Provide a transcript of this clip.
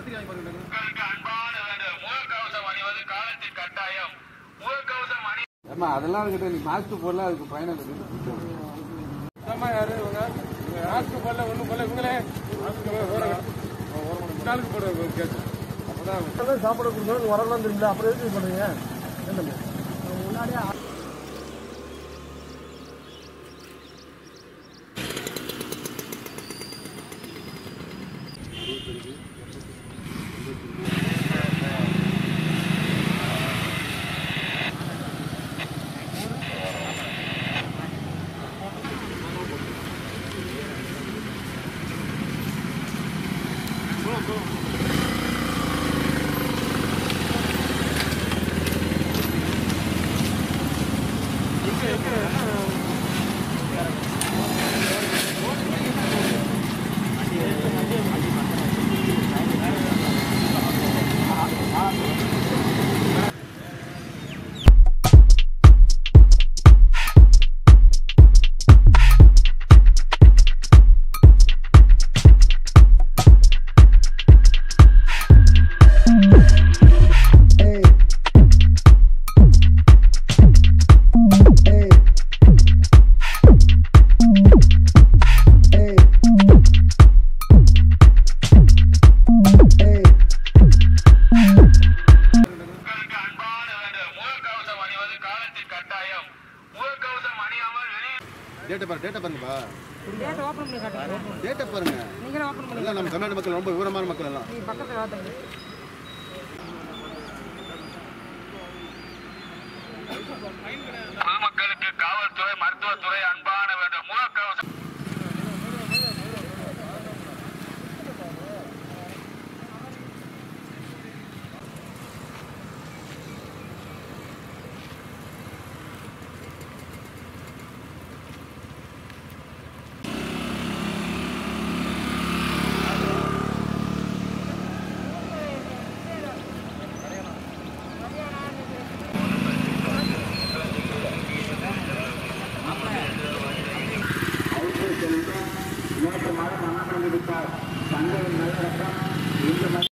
பத்திரிக்கை வாங்கி பாருங்க மக்களுக்கு அன்பான வேண்டுகோள். முகக்கவசம் அணிவது காலத்தின் கட்டாயம் முகக்கவசம் அணி ஏம்மா அதெல்லாம் இருக்கட்டும் நீ மாஸ்க் போடல அதுக்கு பயணம் இருக்குது அம்மா யாரு இவங்க மாஸ்க் போடல ஒண்ணும் போடல இவங்களே மாஸ்க் ஓரம் நாளுக்கு போட கேட்டு அப்பதான் சாப்பாடு கொடுக்கணும் வரலாம் தெரியல அப்புறம் எதுக்கு இது பண்ணுறீங்க என்ன முன்னாடியே மக்களுக்கு அன்பான வேண்டுகோள். முகக்கவசம் அணிவது காலத்தின் கட்டாயம் முகக்கவசம் அணியாமல் வெளியே டேட்டை பாரு டேட்டை பாருங்கப்பா டேட் ஓப்பன் பண்ணி காட்டுங்க டேட்டை பாருங்க நீங்களே ஓப்பன் பண்ணி எல்லாம் நம்ம தமிழ்நாடு மக்கள் ரொம்ப விவரமான மக்கள் எல்லாம் நீ பக்கத்தில் வாத்துங்க பொதுமக்களுக்கு காவல்துறை மருத்துவத்துறை அன்பு